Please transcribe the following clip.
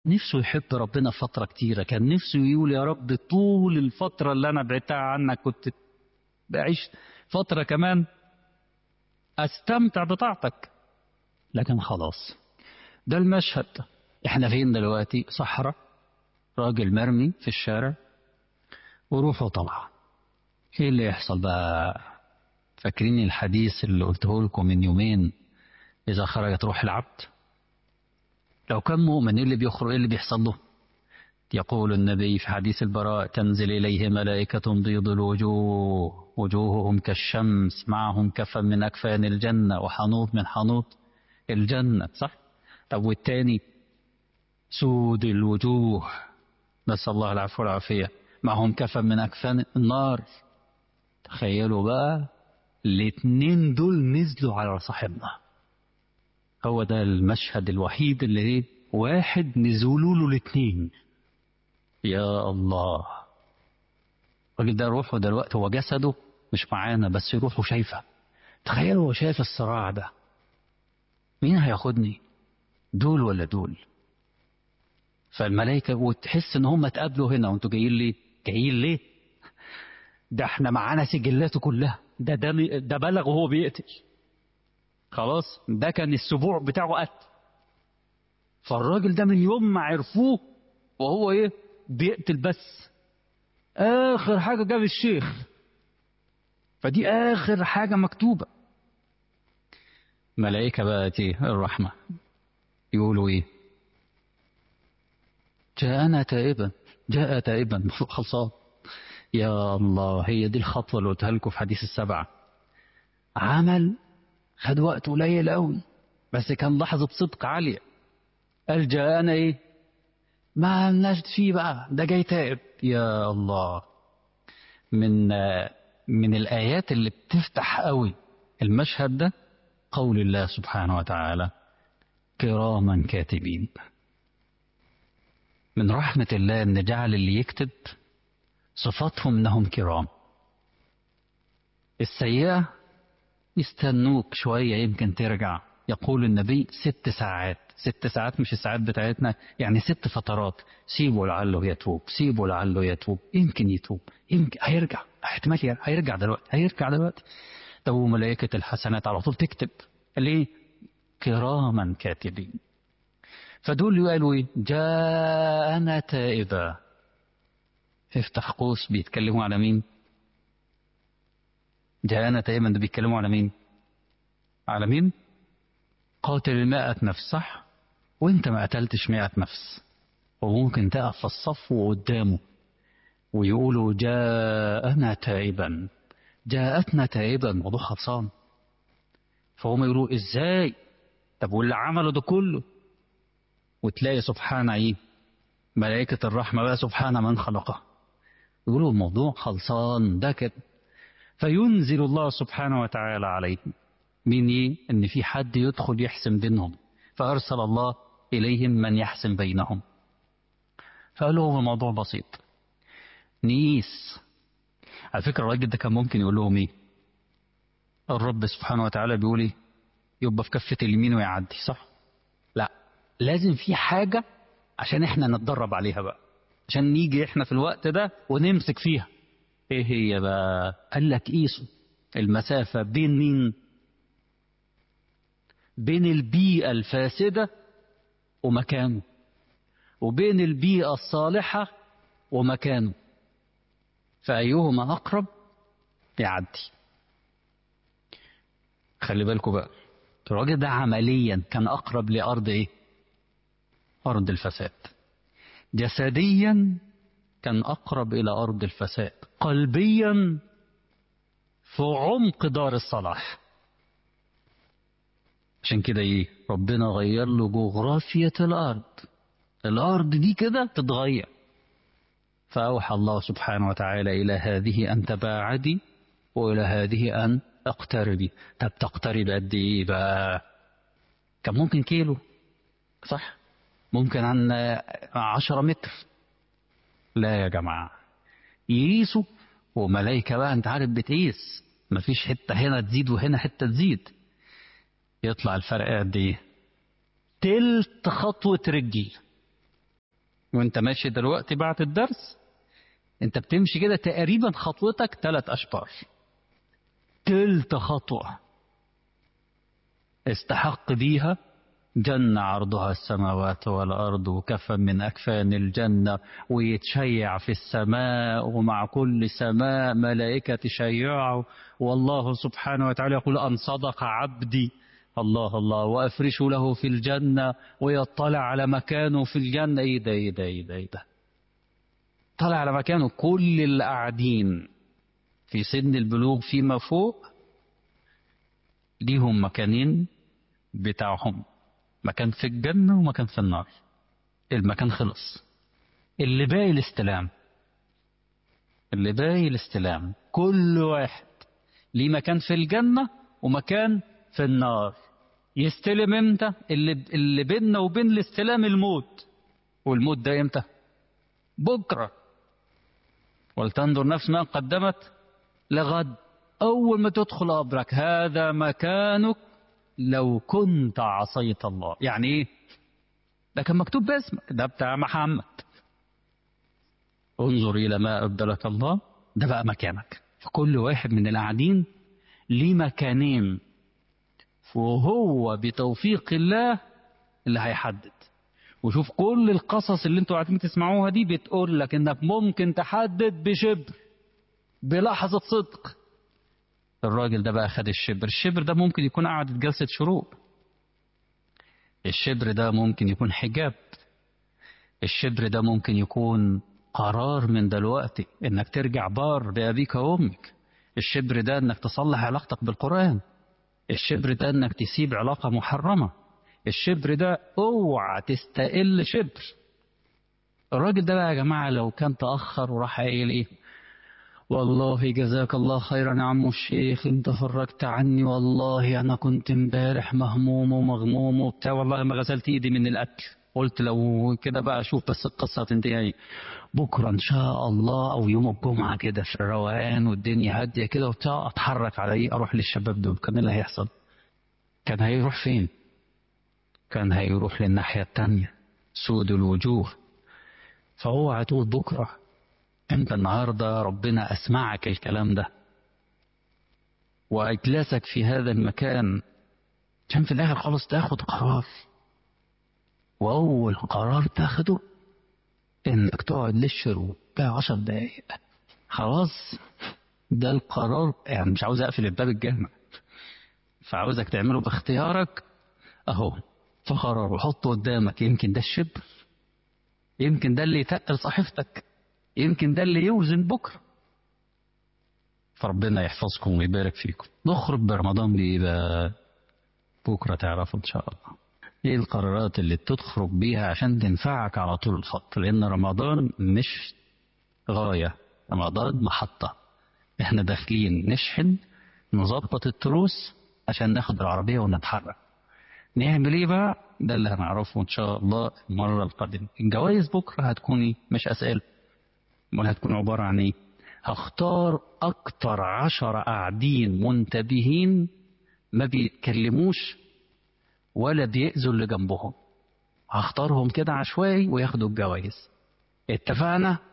نفسه يحب ربنا فترة كتيرة كان نفسه يقول يا رب طول الفترة اللي أنا بعدتها عنك كنت بعيش فترة كمان أستمتع بطاعتك لكن خلاص ده المشهد احنا فين دلوقتي صحراء راجل مرمي في الشارع وروحه طالعة ايه اللي يحصل بقى فاكرين الحديث اللي قلته لكم من يومين إذا خرجت روح العبد لو كان مؤمن ايه اللي بيخرج ايه اللي بيحصل له يقول النبي في حديث البراء تنزل إليه ملائكة بيض الوجوه وجوههم كالشمس معهم كفن من أكفان الجنة وحنوط من حنوط الجنة صح طب والتاني سود الوجوه نسأل الله العفو والعافية معهم كفن من أكفان النار تخيلوا بقى الاتنين دول نزلوا على صاحبنا هو ده المشهد الوحيد اللي ايه واحد نزولوا له الاتنين يا الله الراجل ده روحه دلوقتي هو جسده مش معانا بس روحه شايفه تخيل هو شايف الصراع ده مين هياخدني دول ولا دول فالملائكة وتحس ان هم اتقابلوا هنا وانتوا جايين ليه جايين ليه ده احنا معانا سجلاته كلها ده ده ده بلغ وهو بيقتل خلاص ده كان السبوع بتاعه قتل فالراجل ده من يوم ما عرفوه وهو ايه بيقتل بس اخر حاجه جاب الشيخ فدي اخر حاجه مكتوبه ملائكه بقى دي الرحمه يقولوا ايه جاءنا تائبا جاء تائبا خلصان يا الله هي دي الخطوه اللي قلتها لكم في حديث السبعه عمل خد وقت قليل قوي بس كان لحظه صدق عاليه قال جاءنا ايه ما عملناش فيه بقى ده جاي تائب يا الله من من الآيات اللي بتفتح قوي المشهد ده قول الله سبحانه وتعالى كراما كاتبين من رحمة الله أن جعل اللي يكتب صفاتهم أنهم كرام السيئة يستنوك شوية يمكن ترجع يقول النبي ست ساعات ست ساعات مش الساعات بتاعتنا يعني ست فترات سيبه لعله يتوب سيبه لعله يتوب يمكن يتوب يمكن هيرجع احتمال هيرجع دلوقتي هيرجع دلوقتي طب وملائكة الحسنات على طول تكتب ليه كراما كاتبين فدول قالوا ايه جاءنا تائبا افتح قوس بيتكلموا على مين جاءنا تائبا ده بيتكلموا على مين على مين قاتل المائة نفس صح وانت ما قتلتش مائة نفس وممكن تقف في الصف وقدامه ويقولوا جاءنا تائبا جاءتنا تائبا موضوع خلصان فهم يقولوا ازاي طب واللي عمله ده كله وتلاقي سبحان ايه ملائكة الرحمة بقى سبحان من خلقه يقولوا الموضوع خلصان ده كده فينزل الله سبحانه وتعالى عليهم من ايه ان في حد يدخل يحسم بينهم فارسل الله اليهم من يحسم بينهم فقال لهم الموضوع بسيط نقيس على فكره الراجل ده كان ممكن يقول لهم ايه الرب سبحانه وتعالى بيقول ايه يبقى في كفه اليمين ويعدي صح لا لازم في حاجه عشان احنا نتدرب عليها بقى عشان نيجي احنا في الوقت ده ونمسك فيها ايه هي بقى قال لك قيسوا المسافه بين مين بين البيئة الفاسدة ومكانه وبين البيئة الصالحة ومكانه فأيهما أقرب يعدي خلي بالكم بقى الراجل ده عمليا كان أقرب لأرض إيه أرض الفساد جسديا كان أقرب إلى أرض الفساد قلبيا في عمق دار الصلاح عشان كده ايه ربنا غير له جغرافية الأرض الأرض دي كده تتغير فأوحى الله سبحانه وتعالى إلى هذه أن تباعدي وإلى هذه أن اقتربي طب تقترب قد إيه بقى كان ممكن كيلو صح ممكن عن عشرة متر لا يا جماعة يقيسوا وملايكة بقى أنت عارف بتقيس مفيش حتة هنا تزيد وهنا حتة تزيد يطلع الفرق قد ايه تلت خطوة رجل وانت ماشي دلوقتي بعد الدرس انت بتمشي كده تقريبا خطوتك ثلاث اشبار تلت خطوة استحق بيها جنة عرضها السماوات والأرض وكفا من أكفان الجنة ويتشيع في السماء ومع كل سماء ملائكة تشيعه والله سبحانه وتعالى يقول أن صدق عبدي الله الله وأفرش له في الجنة ويطلع على مكانه في الجنة إيه ده إيه ده إيه ده, إيه ده طلع على مكانه كل اللي قاعدين في سن البلوغ فيما فوق ليهم مكانين بتاعهم مكان في الجنة ومكان في النار المكان خلص اللي باقي الاستلام اللي باقي الاستلام كل واحد ليه مكان في الجنة ومكان في النار يستلم امتى اللي اللي بيننا وبين الاستلام الموت والموت ده امتى بكره ولتنظر نفس ما قدمت لغد اول ما تدخل قبرك هذا مكانك لو كنت عصيت الله يعني ايه ده كان مكتوب باسمك ده بتاع محمد انظر الى ما ابدلك الله ده بقى مكانك فكل واحد من القاعدين ليه مكانين وهو بتوفيق الله اللي هيحدد وشوف كل القصص اللي انتوا قاعدين تسمعوها دي بتقول لك انك ممكن تحدد بشبر بلحظة صدق الراجل ده بقى خد الشبر الشبر ده ممكن يكون قعدة جلسة شروق الشبر ده ممكن يكون حجاب الشبر ده ممكن يكون قرار من دلوقتي انك ترجع بار بأبيك وأمك الشبر ده انك تصلح علاقتك بالقرآن الشبر ده انك تسيب علاقة محرمة الشبر ده اوعى تستقل شبر الراجل ده بقى يا جماعة لو كان تأخر وراح قايل ايه والله جزاك الله خيرا يا عم الشيخ انت فرجت عني والله انا كنت امبارح مهموم ومغموم وبتاع والله ما غسلت ايدي من الاكل قلت لو كده بقى اشوف بس القصه هتنتهي بكره ان شاء الله او يوم الجمعه كده في الروقان والدنيا هاديه كده وبتاع اتحرك على ايه اروح للشباب دول كان اللي هيحصل كان هيروح فين كان هيروح للناحيه التانيه سود الوجوه فهو هتقول بكره انت النهارده ربنا اسمعك الكلام ده واجلسك في هذا المكان عشان في الاخر خالص تاخد قرار واول قرار تاخده انك تقعد للشروق بقى عشر دقايق خلاص ده القرار يعني مش عاوز اقفل الباب الجامع فعاوزك تعمله باختيارك اهو فقرار وحطه قدامك يمكن ده الشبر يمكن ده اللي يتقل صحيفتك يمكن ده اللي يوزن بكرة فربنا يحفظكم ويبارك فيكم نخرج برمضان بإيه بقى بكرة تعرفوا إن شاء الله ايه القرارات اللي تخرج بيها عشان تنفعك على طول الخط لأن رمضان مش غاية رمضان محطة احنا داخلين نشحن نظبط التروس عشان ناخد العربية ونتحرك نعمل ايه بقى ده اللي هنعرفه ان شاء الله المرة القادمة الجوائز بكرة هتكوني مش اسئلة امال هتكون عبارة عن ايه هختار اكتر عشرة قاعدين منتبهين ما بيتكلموش ولا بيأذوا اللي جنبهم هختارهم كده عشوائي وياخدوا الجوائز اتفقنا